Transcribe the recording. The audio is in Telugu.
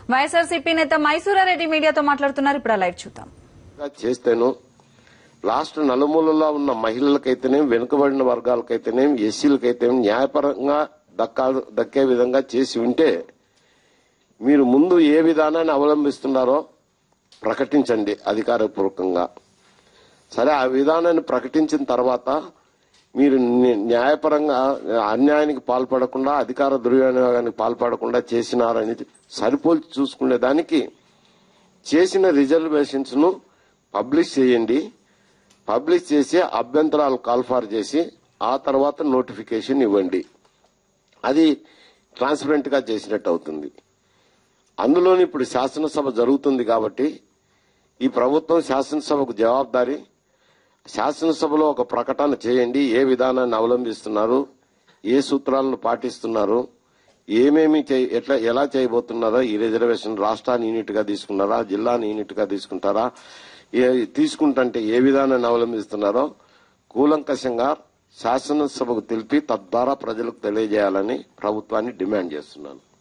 వైఎస్ఆర్సీపీ నేత మైసూరారెడ్డి మీడియాతో మాట్లాడుతున్నారు ఇప్పుడు ఆ లైవ్ చూద్దాం గా చేస్తేను రాష్ట్ర నలుమూలల్లో ఉన్న మహిళలకైతేనేం వెనుకబడిన వర్గాలకైతేనేం ఎస్సీలకైతేనేం న్యాయపరంగా దక్కా దక్కే విధంగా చేసి ఉంటే మీరు ముందు ఏ విధానాన్ని అవలంబిస్తున్నారో ప్రకటించండి అధికారపూర్వకంగా సరే ఆ విధానాన్ని ప్రకటించిన తర్వాత మీరు న్య- న్యాయపరంగా అన్యాయానికి పాల్పడకుండా అధికార దుర్వినియోగానికి పాల్పడకుండా చేసినారని సరిపోల్చి చూసుకునే దానికి చేసిన రిజర్వేషన్స్ ను పబ్లిష్ చేయండి పబ్లిష్ చేసి అభ్యంతరాలు కాల్ఫార్ చేసి ఆ తర్వాత నోటిఫికేషన్ ఇవ్వండి అది ట్రాన్స్పరెంట్ గా చేసినట్టు అవుతుంది అందులోని ఇప్పుడు శాసనసభ జరుగుతుంది కాబట్టి ఈ ప్రభుత్వం శాసనసభకు జవాబారి శాసనసభలో ఒక ప్రకటన చేయండి ఏ విధానాన్ని అవలంబిస్తున్నారు ఏ సూత్రాలను పాటిస్తున్నారు ఏమేమి చేయ- ఎట్లా ఎలా చేయబోతున్నారో ఈ రిజర్వేషన్ రాష్ట్రాన్ని యూనిట్ గా తీసుకున్నారా జిల్లాని యూనిట్ గా తీసుకుంటారా ఏ- తీసుకుంటుంటే ఏ విధానాన్ని అవలంబిస్తున్నారో కూలంకషంగా శాసనసభకు తెలిపి తద్వారా ప్రజలకు తెలియజేయాలని ప్రభుత్వాన్ని డిమాండ్ చేస్తున్నాను